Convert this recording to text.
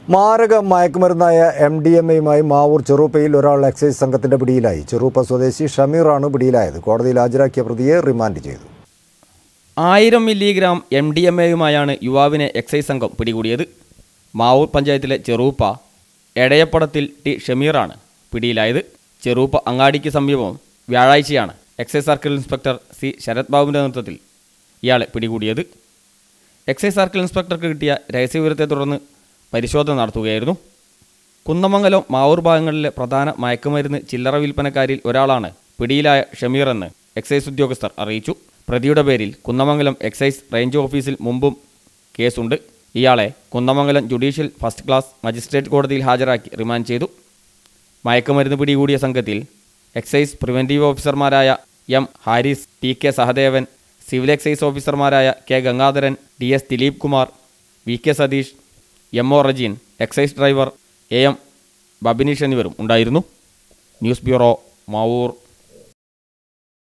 മാരക മയക്കുമരുന്നായ M D M എയുമായി മാവൂർ ചെറുപ്പയിൽ ഒരാൾ എക്സൈസ് സംഘത്തിന്റെ പിടിയിലായി ചെറുപ്പ സ്വദേശി ഷമീറാണ് പിടിയിലായത് കോടതിയിൽ ഹാജരാക്കിയ പ്രതിയെ റിമാൻഡ് ചെയ്തു ആയിരം മില്ലിഗ്രാം എം ഡി എം എയുമായാണ് യുവാവിനെ എക്സൈസ് സംഘം പിടികൂടിയത് മാവൂർ പഞ്ചായത്തിലെ ചെറൂപ്പ എടയപ്പടത്തിൽ ടി ഷമീറാണ് പിടിയിലായത് ചെറൂപ്പ അങ്ങാടിക്ക് സമീപം വ്യാഴാഴ്ചയാണ് excise circle inspector C Sarath ബാബുവിൻ്റെ നേതൃത്വത്തിൽ ഇയാളെ പിടികൂടിയത് എക്സൈസ് സർക്കിൾ ഇൻസ്പെക്ടർക്ക് കിട്ടിയ രഹസ്യവിവരത്തെ തുടർന്ന് പരിശോധന നടത്തുകയായിരുന്നു കുന്നമംഗലം മാവൂർ ഭാഗങ്ങളിലെ പ്രധാന മയക്കുമരുന്ന് ചില്ലറ വിൽപ്പനക്കാരിൽ ഒരാളാണ് പിടിയിലായ ഷമീർ എന്ന് എക്സൈസ് ഉദ്യോഗസ്ഥർ അറിയിച്ചു പ്രതിയുടെ പേരിൽ കുന്നമംഗലം എക്സൈസ് റേഞ്ച് ഓഫീസിൽ മുമ്പും കേസുണ്ട് ഇയാളെ Kunnamangalam judicial first class magistrate കോടതിയിൽ ഹാജരാക്കി റിമാൻഡ് ചെയ്തു മയക്കുമരുന്ന് പിടികൂടിയ സംഘത്തിൽ എക്സൈസ് പ്രിവൻറ്റീവ് ഓഫീസർമാരായ M Haris T K Sahadevan civil excise ഓഫീസർമാരായ K Gangadharan D S Dileep Kumar V K Satheesh M O Rajeen excise driver A M Babineesh എന്നിവരും ഉണ്ടായിരുന്നു ന്യൂസ് ബ്യൂറോ മാവൂർ